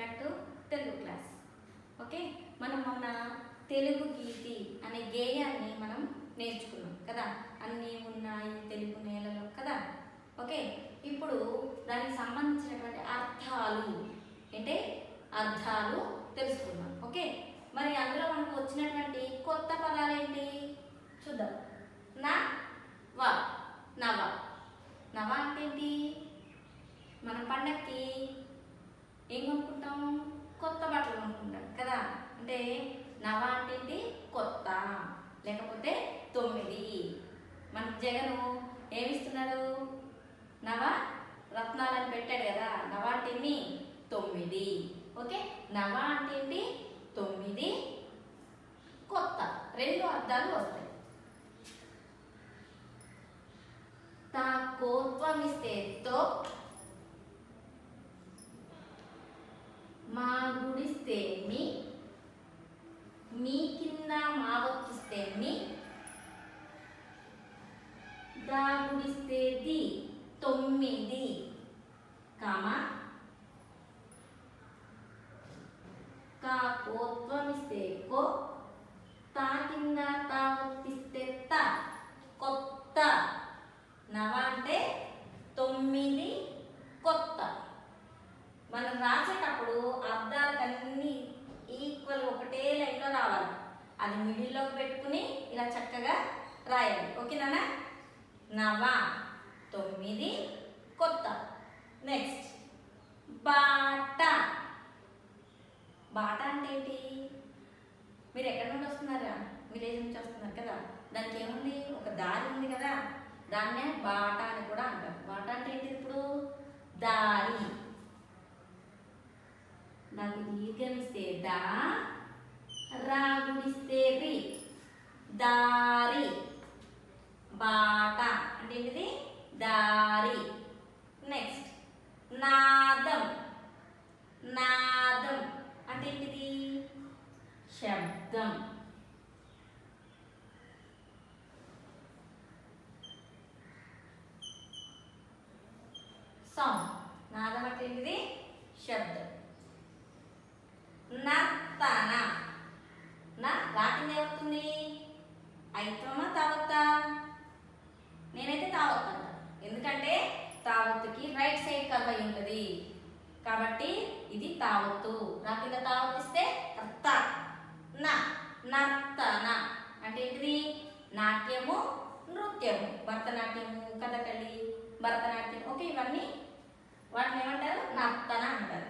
Back to Telugu class okay మనం మొన్న తెలుగు గీతి అనే గేయాన్ని మనం నేర్చుకున్నాం కదా అన్నీ ఉన్నాయి తెలుగు నేలలో కదా ఓకే ఇప్పుడు దానికి సంబంధించినటువంటి అర్థాలు అంటే అర్థాలు తెలుసుకుందాం ఓకే మరి అందులో మనకు వచ్చినటువంటి కొత్త పదాలు ఏంటి చూద్దాం నా వా నవ నవ అంటే ఏంటి మన పండక్కి ఏం కొనుక్కుంటాం కొత్త బట్టలు కొనుక్కుంటాం కదా అంటే నవ అంటే ఏంటి కొత్త లేకపోతే తొమ్మిది మన జగను ఏమిస్తున్నాడు నవ రత్నాలను పెట్టాడు కదా నవ అంటే ఎన్ని తొమ్మిది ఓకే నవ అంటే ఏంటి తొమ్మిది కొత్త రెండు అర్థాలు వస్తాయి తా కోత్వమిస్తే తో మా గుడిస్తే మీ మీ కింద మా వచ్చిస్తే మీ దా గుడిస్తే ది తొమ్మిది కామ కా కోత్వమిస్తే కో తా కింద తా ఒత్తిస్తే త కొత్త నవ అంటే తొమ్మిది కొత్త మనం రాసేటప్పుడు అర్థాలకన్నీ ఈక్వల్ ఒకటే లైన్లో రావాలి అది మిడిల్లోకి పెట్టుకుని ఇలా చక్కగా రాయాలి ఓకేనా నవ తొమ్మిది కొత్త నెక్స్ట్ బాట బాట అంటే ఏంటి మీరు ఎక్కడి నుండి వస్తున్నారా విలేజ్ నుంచి వస్తున్నారు కదా దానికి ఏముంది ఒక దారి ఉంది కదా దాన్నే బాట అని కూడా అంటారు బాట అంటే ఏంటి ఇప్పుడు దారి నాకు దీర్ఘమిస్తే దా రాగుడిస్తే రి దారి బాట అంటే ఏంటిది దారి నెక్స్ట్ నాదం నాదం అంటే ఏంటిది శబ్దం సౌండ్ నాదం అంటే ఏంటిది శబ్దం నర్తన నా రాకింది ఏమవుతుంది అయితమా తావత్తా నేనైతే తావత్తా ఎందుకంటే తావత్తుకి రైట్ సైడ్ కర్ర ఉంటుంది కాబట్టి ఇది తావత్తు నా కింద తావత్తిస్తే త నా నర్తన అంటే ఏంటిది నాట్యము నృత్యము భరతనాట్యము కథకళి భరతనాట్యం ఓకే ఇవన్నీ వాటిని ఏమంటారు నర్తన అంటారు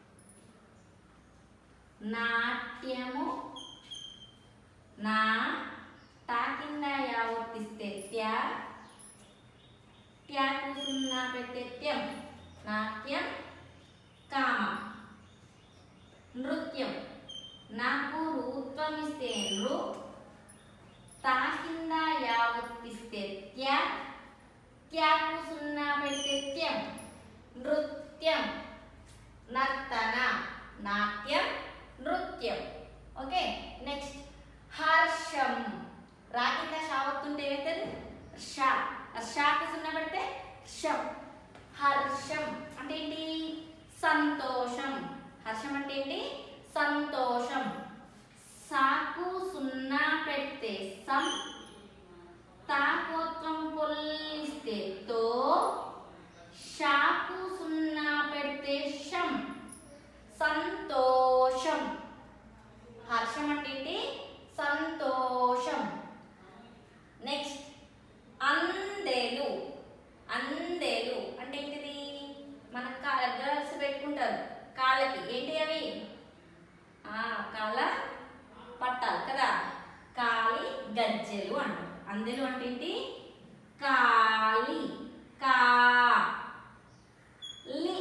నాట్యము నా తాకింద యావత్తిస్తే త్యా ట్యాకు సున్నా పెట్టే త్యం నాట్యం కామ నృత్యం నాకు రూత్వమిస్తే నృ తాకింద యావత్తిస్తే త్యా త్యాకు సున్నా పెట్టే త్యం నృత్యం నర్తన నాట్యం నృత్యం ఓకే నెక్స్ట్ హర్షం రా కింద షావత్తుంటే ఏమవుతుంది షా షాకి సున్నా పెడితే షం హర్షం అంటే ఏంటి సంతోషం హర్షం అంటే ఏంటి సంతోషం సాకు సున్నా పెడితే సం తాకోత్వం పొల్లిస్తే తో షాకు సున్నా పెడితే షం సంతోషం హర్షం అంటే ఏంటి సంతోషం నెక్స్ట్ అందెలు అందెలు అంటే ఏంటిది మన కాళ్ళ గర్ల్స్ పెట్టుకుంటారు కాళ్ళకి ఏంటి అవి ఆ, కాళ్ళ పట్టాలు కదా కాలి గజ్జెలు అంటారు అందెలు అంటే ఏంటి కాలి కా లి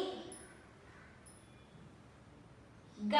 గ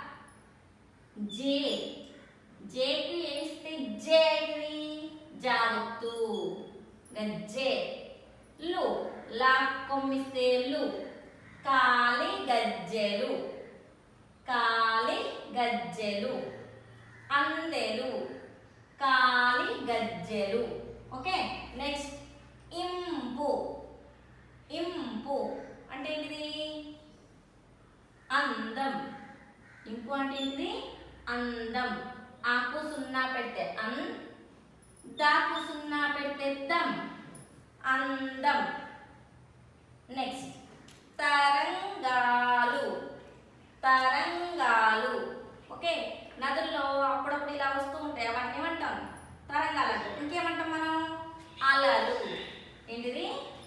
జే జేకి ఏమిస్తే జే అవుతుంది జావత్తు గజ్జే లు లా కొమ్మిస్తే లు కాలి గజ్జెలు కాలి గజ్జెలు అందెలు కాలి గజ్జెలు ఓకే నెక్స్ట్ ఇంపు ఇంపు అంటే ఏంటిది అందం ఇంపు అంటే ఏంటిది అందం ఆకు సున్నా పెడితే అన్ దాకు సున్నా పెడితే దం అందం నెక్స్ట్ తరంగాలు తరంగాలు ఓకే నదుల్లో అప్పుడప్పుడు ఇలా వస్తూ ఉంటాయి అవన్నీ ఏమంటాం తరంగాలు అంటాం ఇంకేమంటాం మనం అలలు ఏంటిది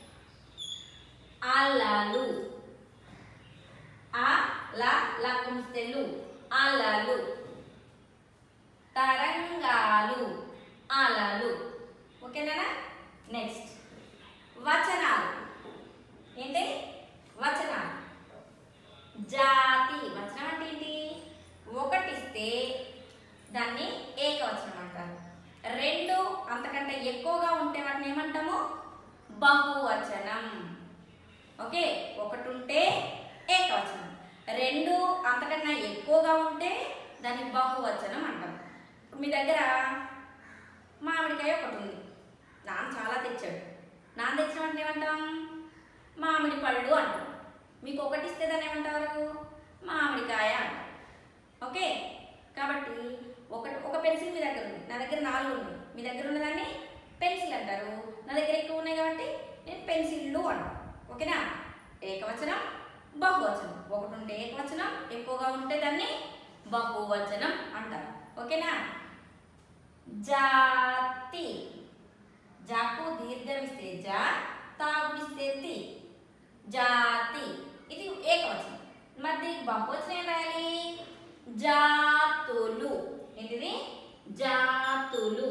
అలలు ఆ లా లా కుంస్తెలు అలలు తరంగాలు అలలు ఓకేనా నెక్స్ట్ వచనాలు ఏంటి వచనాలు జాతి వచనం అంటే ఏంటి ఒకటిస్తే దాన్ని ఏకవచనం అంటారు రెండు అంతకంటే ఎక్కువగా ఉంటే వాటిని ఏమంటాము బహువచనం ఓకే ఒకటి ఉంటే ఏకవచనం రెండు అంతకన్నా ఎక్కువగా ఉంటే దాన్ని బహువచనం అంటాం ఇప్పుడు మీ దగ్గర మామిడికాయ ఒకటి ఉంది నాన్న చాలా తెచ్చాడు నాన్న తెచ్చిన అంటే ఏమంటాం మామిడి పళ్ళు అంటాం మీకు ఒకటి ఇస్తే దాన్ని ఏమంటారు మామిడికాయ అంటాం ఓకే కాబట్టి ఒక ఒక పెన్సిల్ మీ దగ్గర ఉంది నా దగ్గర నాలుగు ఉన్నాయి మీ దగ్గర ఉన్నదాన్ని పెన్సిల్ అంటారు నా దగ్గర ఎక్కువ ఉన్నాయి కాబట్టి నేను పెన్సిళ్ళు అంటాను ఓకేనా ఏకవచనం బహువచనం ఒకటి ఉంటే ఏకవచనం ఎక్కువగా ఉంటే దాన్ని బహువచనం అంటారు ఓకేనా జాతి జాకు దీర్ఘమిస్తే జా తాగుడిస్తే తి జాతి ఇది ఏకవచనం మరి దీనికి బహువచనం ఏం రాయాలి జాతులు ఏంటిది జాతులు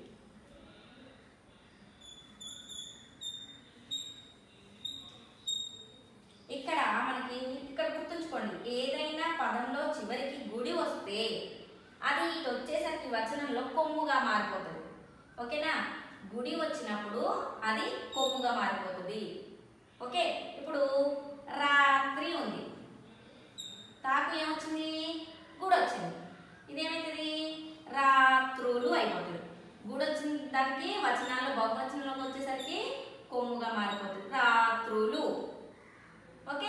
ఇక్కడ మనకి ఇక్కడ గుర్తుంచుకోండి ఏదైనా పదంలో చివరికి గుడి వస్తే అది ఇటు వచ్చేసరికి వచనంలో కొమ్ముగా మారిపోతుంది ఓకేనా గుడి వచ్చినప్పుడు అది కొమ్ముగా మారిపోతుంది ఓకే ఇప్పుడు రాత్రి ఉంది తాకు ఏమొచ్చింది గుడి వచ్చింది ఇదేమైతుంది రాత్రులు అయిపోతుంది గుడి వచ్చిన దానికి వచనాల్లో బహువచనంలోకి వచ్చేసరికి కొమ్ముగా మారిపోతుంది రాత్రులు ఓకే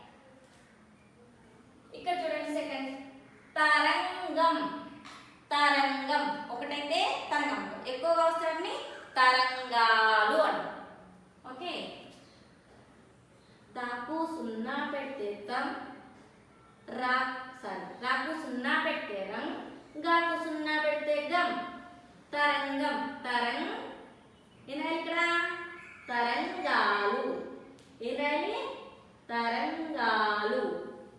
ఇక్కడ చూడండి సెకండ్ తరంగం తరంగం ఒకటైతే తరంగం ఎక్కువగా వస్తాయని తరంగాలు అంటాం ఓకే తాకు సున్నా పెడితే తం రా సారీ రాకు సున్నా పెడితే రం గాకు సున్నా పెడితే గం తరంగం తరంగ్ ఏనా ఇక్కడ తరంగాలు ఏదాని తరంగాలు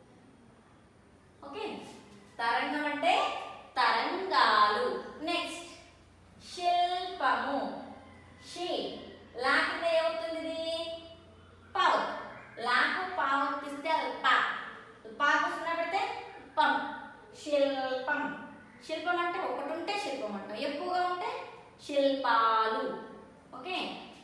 ఓకే తరంగం అంటే తరంగాలు నెక్స్ట్ శిల్పము షీ లాకితే ఏమవుతుంది ఇది పావు లాకు పావతిస్తే పా పాకు సున్నా పెడితే పం శిల్పం శిల్పం అంటే ఒకటి ఉంటే శిల్పం అంటాం ఎక్కువగా ఉంటే శిల్పాలు ఓకే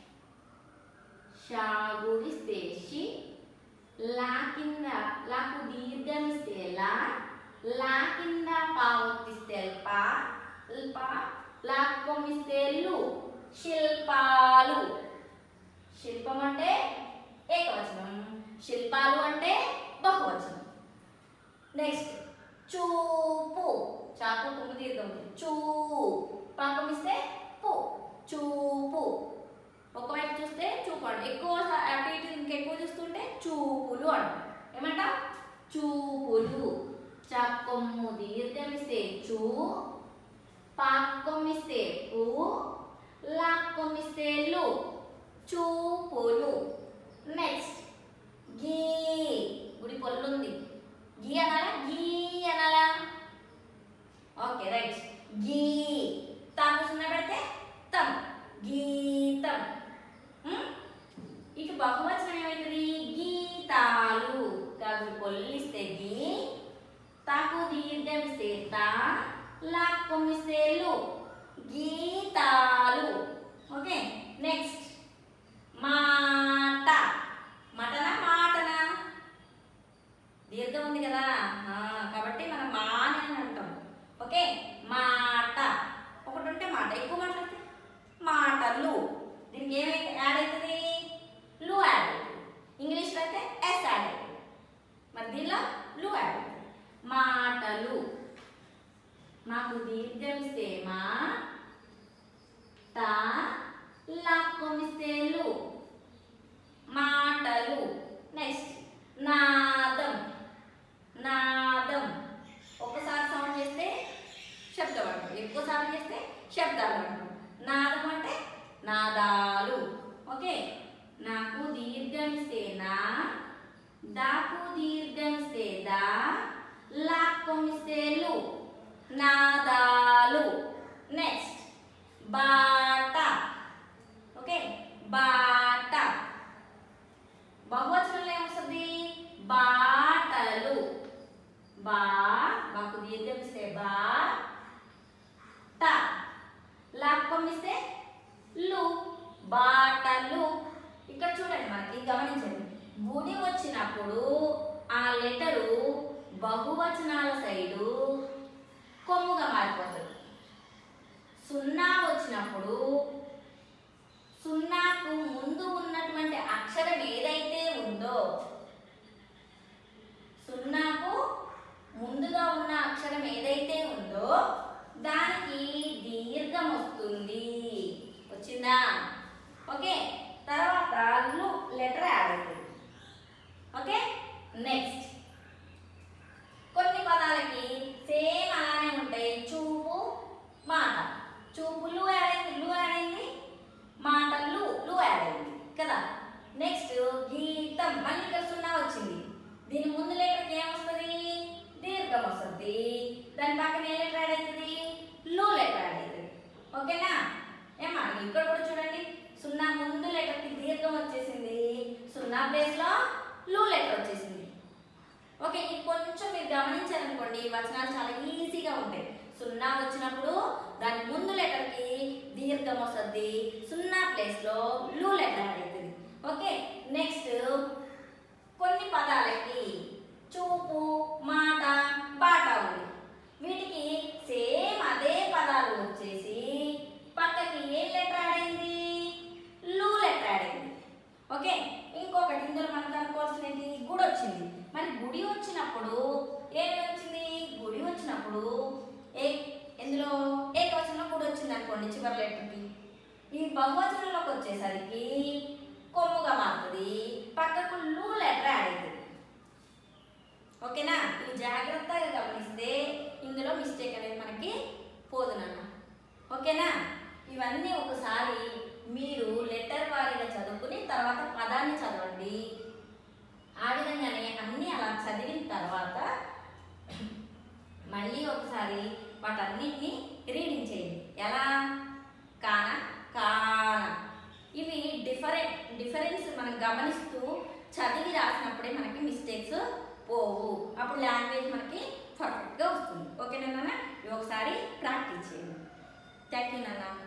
షాగుడిస్తే షి లా కింద లాకు దీర్ఘమిస్తే లా లా కింద పావతిస్తే పా పా లా కొమ్మిస్తే లు శిల్పాలు శిల్పం అంటే ఏకవచనం శిల్పాలు అంటే బహువచనం నెక్స్ట్ చూపు చాకు కొమ్ము దీర్ఘం చూ పాకం ఇస్తే పు చూపు ఒకవైపు చూస్తే చూపు అంట ఎక్కువ సా- అటు ఇటు ఇంకెక్కువ చూస్తుంటే చూపులు అంట ఏమంట చూపులు చాకొమ్ము దీర్ఘమిస్తే చూ పాకొమ్మిస్తే పు లాక్కొమ్మిస్తే లు చూపులు నెక్స్ట్ గీ గుడి పొల్లుంది గీ అనాలా గీ అనాలా ఓకే రైట్ గీ తాకు సున్నా పెడితే తం గీతం ఉమ్? ఇటు బహువచనం ఏమవుతుంది గీతాలు కాదు పొల్లిస్తే గీ తాకు దీర్ఘమిస్తే తా లాక్కొమ్మిస్తే లు గీతాలు ఓకే నెక్స్ట్ మాట మటనా మాటనా దీర్ఘం ఉంది కదా ఆ, కాబట్టి మనం మాని అని అంటాం ఓకే మాట ఒకటి ఉంటే మాట ఎక్కువ మాట్లాడితే మాటలు దీనికి ఏమి యాడ్ అవుతుంది లు యాడ్ అవుతుంది ఇంగ్లీష్లో అయితే ఎస్ యాడ్ అవుతుంది మరి దీనిలో లు నాదాలు నెక్స్ట్ బాట ఓకే బాట బహువచనంలో ఏమొస్తుంది బాటలు బా మాకు దీర్ఘం ఇస్తే బా ట లాక్కం ఇస్తే లు బాటలు ఇక్కడ చూడండి మనకి గమనించండి గుడి వచ్చినప్పుడు ఆ లెటరు బహువచనాల సైడు కొమ్ముగా మారిపోతుంది సున్నా వచ్చినప్పుడు సున్నాకు ముందు ఉన్నటువంటి అక్షరం ఏదైతే ఉందో సున్నాకు ముందుగా ఉన్న అక్షరం ఏదైతే ఉందో దానికి దీర్ఘం వస్తుంది వచ్చిందా ఓకే తర్వాత లు లెటర్ యాడ్ అవుతుంది ఓకే నెక్స్ట్ కొన్ని పదాలకి సేమ్ అలానే ఉంటాయి చూపు మాట చూపులు యాడ్ అయింది లు యాడ్ అయింది మాటలు లు యాడ్ అయింది కదా నెక్స్ట్ గీతం మళ్ళీ ఇక్కడ సున్నా వచ్చింది దీని ముందు లెటర్కి ఏమొస్తుంది దీర్ఘం వస్తుంది దాని పక్కన ఏ లెటర్ యాడ్ అవుతుంది లు లెటర్ యాడ్ అవుతుంది ఓకేనా ఏమా ఇక్కడ కూడా చూడండి సున్నా ముందు లెటర్కి దీర్ఘం వచ్చేసింది సున్నా ప్లేస్లో లు లెటర్ వచ్చేసింది ఓకే ఇది కొంచెం మీరు గమనించారనుకోండి ఈ వచనాలు చాలా ఈజీగా ఉంటాయి సున్నా వచ్చినప్పుడు దాని ముందు లెటర్కి దీర్ఘం వస్తుంది సున్నా ప్లేస్లో లు లెటర్ యాడ్ అవుతుంది ఓకే నెక్స్ట్ కొన్ని పదాలకి చూపు మాట బాట ఉంది వీటికి సేమ్ అదే పదాలు వచ్చేసి పక్కకి ఏ లెటర్ యాడ్ అయింది లు లెటర్ యాడ్ అయింది ఓకే ఇంకొకటి ఇందులో మనకు అనుకోవాల్సిన ఏంటి గుడి వచ్చింది మరి గుడి వచ్చినప్పుడు ఏమి వచ్చింది గుడి వచ్చినప్పుడు ఏ ఎందులో ఏకవచనంలో గుడి వచ్చింది అనుకోండి చివరి లెటర్కి ఈ బహువచనంలోకి వచ్చేసరికి కొమ్ముగా మారుతుంది పక్కకు లు లెటర్ యాడ్ అవుతుంది ఓకేనా ఇవి జాగ్రత్తగా గమనిస్తే ఇందులో మిస్టేక్ అనేది మనకి పోదునన్న ఓకేనా ఇవన్నీ ఒకసారి మీరు లెటర్ వారీగా చదువుకుని తర్వాత పదాన్ని చదవండి ఆ విధంగానే అన్నీ అలా చదివిన తర్వాత మళ్ళీ ఒకసారి వాటన్నిటిని రీడింగ్ చేయండి ఎలా కాన కాన ఇవి డిఫరెంట్ డిఫరెన్స్ మనం గమనిస్తూ చదివి రాసినప్పుడే మనకి మిస్టేక్స్ పోవు అప్పుడు లాంగ్వేజ్ మనకి పర్ఫెక్ట్గా వస్తుంది ఓకేనా నాన్న ఇవి ఒకసారి ప్రాక్టీస్ చేయండి థ్యాంక్ యూ నాన్న